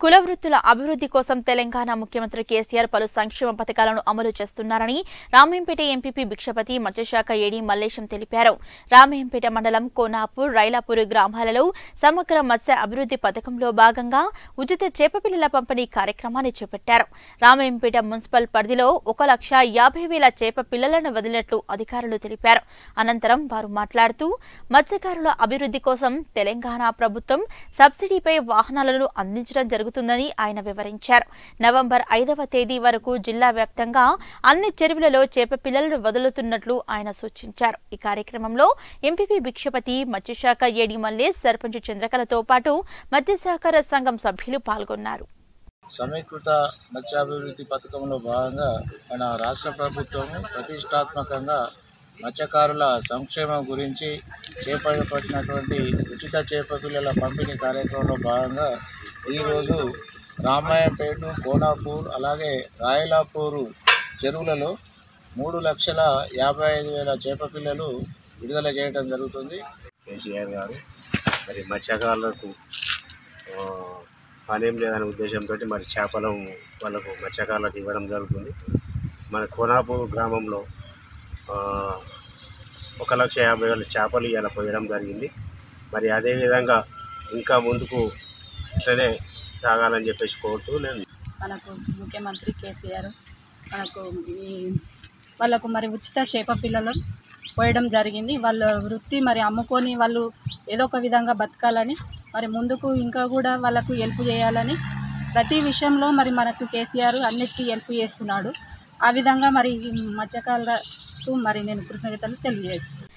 కుల వృత్తుల అభివృద్ధి కోసం తెలంగాణ ముఖ్యమంత్రి కేసీఆర్ పలు సంక్షేమ పథకాలను అమలు చేస్తున్నారని రామేంపేట ఎంపీపీ భిక్షపతి మత్స్యశాఖ ఏడీ మల్లేశం తెలిపారు రామేంపేట మండలం కోనాపూర్ రైలాపూర్ గ్రామాలలో సమగ్ర మత్స్య అభివృద్ధి పథకంలో భాగంగా ఉచిత చేపపిల్లల పంపిణీ కార్యక్రమాన్ని చేపట్టారు రామేంపేట మున్సిపల్ పరిధిలో ఒక లక్ష యాభై వేల చేప పిల్లలను వదిలినట్లు అధికారులు తెలిపారు అనంతరం వారు మాట్లాడుతూ మత్స్యకారుల అభివృద్ధి కోసం తెలంగాణ ప్రభుత్వం సబ్సిడీపై వాహనాలను అందించడం జరుగుతుందని ఆయన వివరించారు నవంబర్ ఐదవ తేదీ వరకు జిల్లా వ్యాప్తంగా అన్ని చెరువులలో చేప పిల్లలను వదులుతున్నట్లు ఆయన సూచించారు ఈ కార్యక్రమంలో ఎంపీపీ భిక్షపతి మత్స్యశాఖ ఏడి మల్లేష్ సర్పంచ్ చంద్రకళతో పాటు మత్స్య సహకార సంఘం సభ్యులు పాల్గొన్నారు సమీకృత మత్స్యాభివృద్ధి పథకంలో భాగంగా మన రాష్ట్ర ప్రభుత్వం ప్రతిష్టాత్మకంగా మత్స్యకారుల సంక్షేమం గురించి చేపట్టినటువంటి ఉచిత చేప పిల్లల పంపిణీ కార్యక్రమంలో భాగంగా ఈరోజు రామాయంపేట కోనాపూర్ అలాగే రాయలాపూరు చెరువులలో మూడు లక్షల యాభై ఐదు వేల చేప పిల్లలు విడుదల చేయడం జరుగుతుంది కేసీఆర్ గారు మరి మత్స్యకారులకు ఆ, పనేం లేదనే ఉద్దేశంతో మరి చేపలు వాళ్ళకు మత్స్యకారులకు ఇవ్వడం జరుగుతుంది మన కోనాపూర్ గ్రామంలో ఆ, ఒక లక్ష యాభై వేల చేపలు ఇలా పోయడం జరిగింది మరి అదేవిధంగా ఇంకా ముందుకు ఇట్లనే సాగాలని చెప్పేసి కోరుతూ నేను మనకు ముఖ్యమంత్రి కేసీఆర్ మనకు ఈ వాళ్ళకు మరి ఉచిత చేప పిల్లలు పోయడం జరిగింది వాళ్ళ వృత్తి మరి అమ్ముకొని వాళ్ళు ఏదో ఒక విధంగా బతకాలని మరి ముందుకు ఇంకా కూడా వాళ్ళకు హెల్ప్ చేయాలని ప్రతి విషయంలో మరి మనకు కేసీఆర్ అన్నిటికీ హెల్ప్ చేస్తున్నాడు ఆ విధంగా మరి ఈ మత్స్యకారులకు మరి నేను కృతజ్ఞతలు తెలియజేస్తున్నాను